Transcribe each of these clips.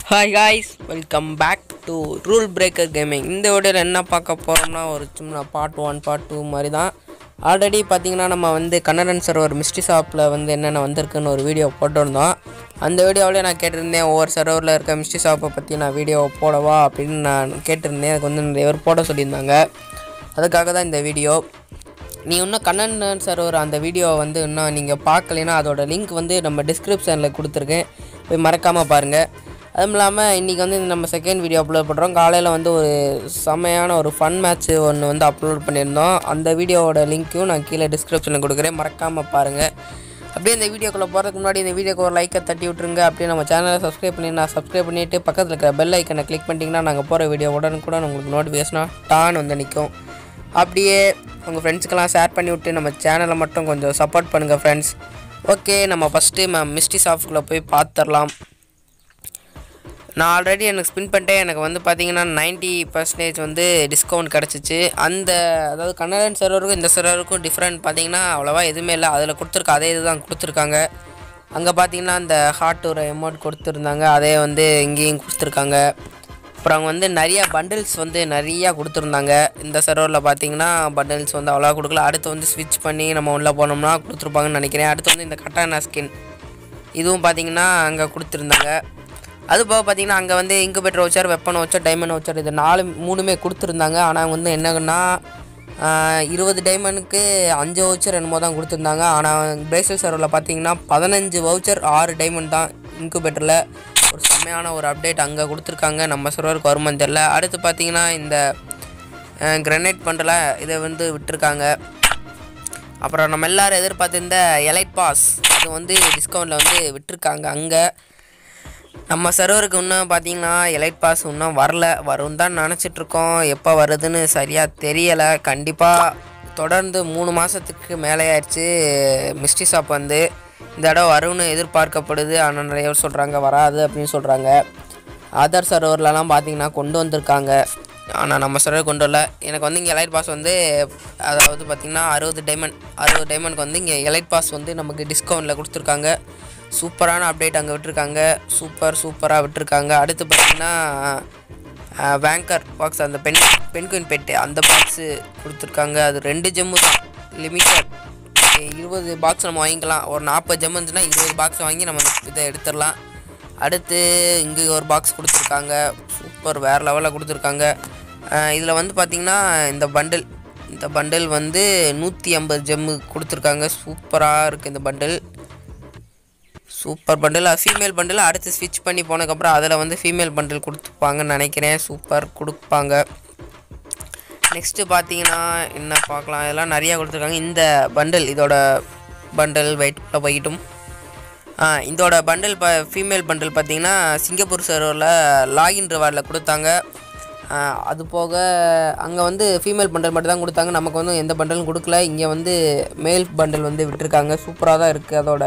hi guys welcome back to rule breaker gaming இந்த வீடியோவில் என்ன பார்க்க போகிறோம்னா ஒரு சின்ன பார்ட் ஒன் பார்ட் டூ மாதிரி தான் ஆல்ரெடி பார்த்தீங்கன்னா நம்ம வந்து கன்னடன் சர்வர் மிஸ்ட்ரி ஷாப்பில் வந்து என்னென்ன வந்திருக்குன்னு ஒரு வீடியோ போட்டிருந்தோம் அந்த வீடியோவிலே நான் கேட்டிருந்தேன் ஒவ்வொரு சர்வரில் இருக்க மிஸ்ட்ரி ஷாப்பை பற்றி நான் வீடியோ போடவா அப்படின்னு நான் கேட்டிருந்தேன் அதுக்கு வந்து நிறைய பேர் போட சொல்லியிருந்தாங்க அதுக்காக தான் இந்த வீடியோ நீ இன்னும் கண்ணன் சர்வர் அந்த வீடியோ வந்து இன்னும் நீங்கள் பார்க்கலைன்னா அதோட லிங்க் வந்து நம்ம டிஸ்கிரிப்ஷனில் கொடுத்துருக்கேன் போய் மறக்காமல் பாருங்கள் அதுவும் இல்லாமல் இன்றைக்கி வந்து நம்ம செகண்ட் வீடியோ அப்லோட் பண்ணுறோம் காலையில் வந்து ஒரு செமையான ஒரு ஃபன் மேட்ச் ஒன்று வந்து அப்லோட் பண்ணியிருந்தோம் அந்த வீடியோவோட லிங்க்கையும் நான் கீழே டிஸ்கிரிப்ஷனில் கொடுக்குறேன் மறக்காமல் பாருங்கள் அப்படியே இந்த வீடியோக்குள்ளே போகிறதுக்கு முன்னாடி இந்த வீடியோக்கு ஒரு லைக்கை தட்டி விட்ருங்க அப்படியே நம்ம சேனலை சப்ஸ்கிரைப் பண்ணி நான் சப்ஸ்கிரைப் பண்ணிவிட்டு பக்கத்தில் இருக்கிற பெல் ஐக்கனை கிளிக் பண்ணிட்டீங்கன்னா நாங்கள் போகிற வீடியோ உடனுக்குடன் உங்களுக்கு நோட்டிஃபிகேஷனாக டான் வந்து நிற்கும் அப்படியே உங்கள் ஃப்ரெண்ட்ஸுக்கெல்லாம் ஷேர் பண்ணி விட்டு நம்ம சேனலை மட்டும் கொஞ்சம் சப்போர்ட் பண்ணுங்கள் ஃப்ரெண்ட்ஸ் ஓகே நம்ம ஃபஸ்ட்டு நம்ம மிஸ்டி சாஃப்ட்குள்ளே போய் பார்த்துடலாம் நான் ஆல்ரெடி எனக்கு ஸ்பின் பண்ணிட்டேன் எனக்கு வந்து பார்த்தீங்கன்னா 90% பர்சன்டேஜ் வந்து டிஸ்கவுண்ட் கிடச்சிச்சு அந்த அதாவது கன்னடன் சர்வருக்கும் இந்த சர்வருக்கும் டிஃப்ரெண்ட் பார்த்தீங்கன்னா அவ்வளோவா எதுவுமே இல்லை அதில் கொடுத்துருக்க அதே இதுதான் கொடுத்துருக்காங்க அங்கே பார்த்தீங்கன்னா அந்த ஹார்ட் ஒரு அமௌண்ட் கொடுத்துருந்தாங்க அதே வந்து இங்கேயும் கொடுத்துருக்காங்க அப்புறம் அவங்க வந்து நிறைய பண்டில்ஸ் வந்து நிறையா கொடுத்துருந்தாங்க இந்த சர்வரில் பார்த்தீங்கன்னா பண்டில்ஸ் வந்து அவ்வளோவா கொடுக்கல அடுத்து வந்து ஸ்விட்ச் பண்ணி நம்ம உள்ளே போனோம்னா கொடுத்துருப்பாங்கன்னு நினைக்கிறேன் அடுத்து வந்து இந்த கட்டானா ஸ்கின் இதுவும் பார்த்தீங்கன்னா அங்கே கொடுத்துருந்தாங்க அது போக பார்த்தீங்கன்னா அங்கே வந்து இன்குபேட்டர் வச்சார் வெப்பன் வச்சார் டைமண்ட் வச்சார் இது நாலு மூணுமே கொடுத்துருந்தாங்க ஆனால் வந்து என்னன்னா ஆஹ், இருபது டைமண்டுக்கு அஞ்சு வவுச்சர் என்னமோ தான் கொடுத்துருந்தாங்க ஆனால் பிரேசல் சர்வரில் பார்த்தீங்கன்னா பதினஞ்சு வவுச்சர் ஆறு டைமண்ட் தான் இன்குபேட்டரில் ஒரு செம்மையான ஒரு அப்டேட் அங்கே கொடுத்துருக்காங்க நம்ம சர்வருக்கு வருமான்னு தெரில அடுத்து பார்த்தீங்கன்னா இந்த கிரனைட் பண்டில் இதை வந்து விட்டுருக்காங்க அப்புறம் நம்ம எல்லாரும் எதிர்பார்த்திருந்த எலைட் பாஸ் அது வந்து டிஸ்கவுண்ட்டில் வந்து விட்டுருக்காங்க அங்கே நம்ம சர்வருக்கு இன்னும் பார்த்தீங்கன்னா எலைட் பாஸ் இன்னும் வரல வரும் தான் நினச்சிட்ருக்கோம் எப்போ வருதுன்னு சரியாக தெரியலை கண்டிப்பாக தொடர்ந்து மூணு மாதத்துக்கு மேலே ஆயிடுச்சு மிஸ்டி ஷாப் வந்து இந்த இடம் வரும்னு எதிர்பார்க்கப்படுது ஆனால் நிறைய பேர் சொல்கிறாங்க வராது அப்படின்னு சொல்கிறாங்க அதர் சர்வர்லலாம் பார்த்தீங்கன்னா கொண்டு வந்திருக்காங்க ஆனால் நம்ம சர்வர் கொண்டு வரல எனக்கு வந்து இங்கே எலைட் பாஸ் வந்து அதாவது பார்த்திங்கன்னா அறுபது டைமண்ட் அறுபது டைமண்ட்க்கு வந்து இங்கே எலைட் பாஸ் வந்து நமக்கு டிஸ்கவுண்ட்டில் கொடுத்துருக்காங்க சூப்பரான அப்டேட் அங்கே விட்டுருக்காங்க சூப்பர் சூப்பராக விட்டுருக்காங்க அடுத்து பார்த்திங்கன்னா வேங்கர் பாக்ஸ் அந்த பென் பென்குயின் பெட்டு அந்த பாக்ஸு கொடுத்துருக்காங்க அது ரெண்டு ஜெம்மு தான் லிமிட்டட் இருபது பாக்ஸ் நம்ம வாங்கிக்கலாம் ஒரு நாற்பது ஜெம் இருந்துச்சுன்னா இருபது பாக்ஸ் வாங்கி நம்ம இந்த இதை எடுத்துடலாம் அடுத்து இங்கே ஒரு பாக்ஸ் கொடுத்துருக்காங்க சூப்பர் வேறு லெவலில் கொடுத்துருக்காங்க இதில் வந்து பார்த்திங்கன்னா இந்த பண்டில் இந்த பண்டில் வந்து நூற்றி ஐம்பது ஜெம்மு கொடுத்துருக்காங்க சூப்பராக இருக்குது இந்த bundle super bundle female bundle அடுத்து ஸ்விட்ச் பண்ணி போனதுக்கப்புறம் அதில் வந்து ஃபீமேல் பண்டில் கொடுத்துப்பாங்கன்னு நினைக்கிறேன் சூப்பர் கொடுப்பாங்க நெக்ஸ்ட்டு பார்த்தீங்கன்னா என்ன பார்க்கலாம் இதெல்லாம் நிறையா கொடுத்துருக்காங்க இந்த பண்டில் இதோட பண்டில் வெயிட் போய்கிட்டும் ஆ, இதோட பண்டில் ப ஃபீமேல் பண்டில் பார்த்தீங்கன்னா சிங்கப்பூர் சர்வரில் லாகின் ரிவார்டில் கொடுத்தாங்க ஆ, அது போக அங்கே வந்து ஃபீமேல் பண்டல் மட்டும் தான் கொடுத்தாங்க நமக்கு வந்து எந்த பண்டலும் கொடுக்கல இங்கே வந்து மேல் பண்டல் வந்து விட்டுருக்காங்க சூப்பராக தான் இருக்குது அதோட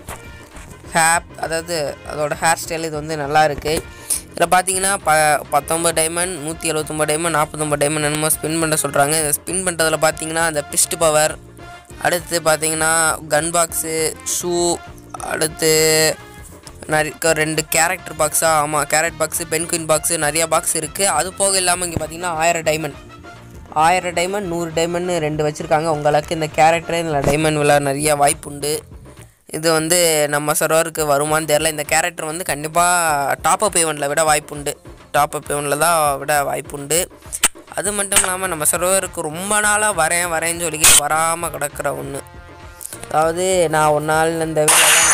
ஹேப் அதாவது அதோட ஹேர் ஸ்டைல் இது வந்து நல்லா இருக்குது இதில் பார்த்தீங்கன்னா ப பத்தொம்பது டைமண்ட் நூற்றி எழுபத்தொம்பது டைமண்ட் நாற்பத்தொம்பது டைமண்ட் என்னமோ ஸ்பின் பண்ண சொல்கிறாங்க இந்த ஸ்பின் பண்ணுறதுல பார்த்தீங்கன்னா அந்த பிஸ்ட் பவர் அடுத்து பார்த்தீங்கன்னா கன் பாக்ஸு ஷூ அடுத்து நிறைய ரெண்டு கேரக்டர் பாக்ஸாக ஆமாம் கேரட் பாக்ஸு பென்குயின் பாக்ஸு நிறையா பாக்ஸ் இருக்குது அது போக இல்லாமல் இங்கே பார்த்தீங்கன்னா ஆயிரம் டைமண்ட் ஆயிரம் டைமண்ட் நூறு டைமண்ட்னு ரெண்டு வச்சுருக்காங்க உங்களுக்கு இந்த கேரக்டர் இதில் டைமண்ட் விழா நிறைய வாய்ப்பு உண்டு இது வந்து நம்ம சர்வருக்கு வருமான்னு தெரில இந்த கேரக்டர் வந்து கண்டிப்பாக டாப் அப் ஈவெண்ட்டில் விட வாய்ப்பு உண்டு டாப் அப் ஈவெண்ட்டில் தான் விட வாய்ப்பு உண்டு அது மட்டும் இல்லாமல் நம்ம சர்வருக்கு ரொம்ப நாளாக வரேன் வரேன்னு சொல்லிக்கிட்டு வராமல் கிடக்கிற ஒன்று அதாவது நான் ஒரு நாள் இந்த வீடியோலாம்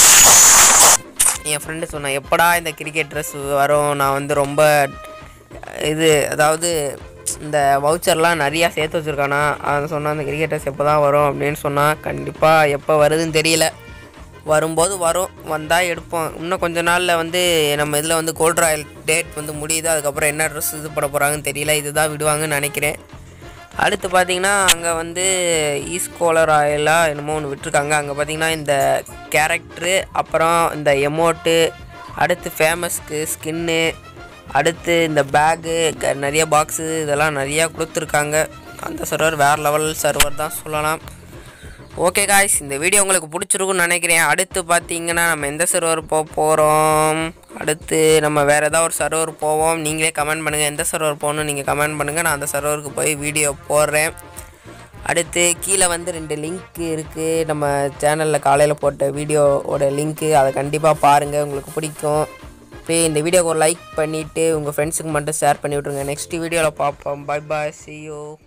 என் ஃப்ரெண்டு சொன்னான் எப்படா இந்த கிரிக்கெட் ட்ரெஸ் வரும் நான் வந்து ரொம்ப இது அதாவது இந்த வவுச்சர்லாம் நிறையா சேர்த்து வச்சுருக்கானா அதை சொன்னால் அந்த கிரிக்கெட் ட்ரெஸ் எப்போ தான் வரும் அப்படின்னு சொன்னால் கண்டிப்பாக எப்போ வருதுன்னு தெரியல வரும்போது வரும் வந்தால் எடுப்போம் இன்னும் கொஞ்ச நாளில் வந்து நம்ம இதில் வந்து கோல்ட் ராயல் டேட் வந்து முடியுது அதுக்கப்புறம் என்ன ட்ரெஸ் இது பண்ண போகிறாங்கன்னு தெரியல இதுதான் விடுவாங்கன்னு நினைக்கிறேன் அடுத்து பார்த்தீங்கன்னா அங்கே வந்து ஈஸ்கோலர் ஆயிலாக என்னமோ ஒன்று விட்டுருக்காங்க அங்கே பார்த்தீங்கன்னா இந்த கேரக்டரு அப்புறம் இந்த எமோட்டு அடுத்து ஃபேமஸ்க்கு ஸ்கின்னு அடுத்து இந்த பேகு நிறைய பாக்ஸு இதெல்லாம் நிறையா கொடுத்துருக்காங்க அந்த சர்வர் வேறு லெவல் சர்வர் தான் சொல்லலாம் ஓகே காய்ஸ் இந்த வீடியோ உங்களுக்கு பிடிச்சிருக்குன்னு நினைக்கிறேன் அடுத்து பார்த்தீங்கன்னா நம்ம எந்த சர்வர் போக போகிறோம் அடுத்து நம்ம வேறு ஏதாவது ஒரு சர்வர் போவோம் நீங்களே கமெண்ட் பண்ணுங்கள் எந்த சர்வர் போகணும் நீங்கள் கமெண்ட் பண்ணுங்கள் நான் அந்த சர்வருக்கு போய் வீடியோ போடுறேன் அடுத்து கீழே வந்து ரெண்டு லிங்க் இருக்குது நம்ம சேனலில் காலையில் போட்ட வீடியோவோட லிங்க்கு அதை கண்டிப்பாக பாருங்கள் உங்களுக்கு பிடிக்கும் அப்படியே இந்த வீடியோக்கு ஒரு லைக் பண்ணிவிட்டு உங்கள் ஃப்ரெண்ட்ஸுக்கு மட்டும் ஷேர் பண்ணி விட்ருங்க நெக்ஸ்ட் வீடியோவில் பார்ப்போம் பை பாய் see you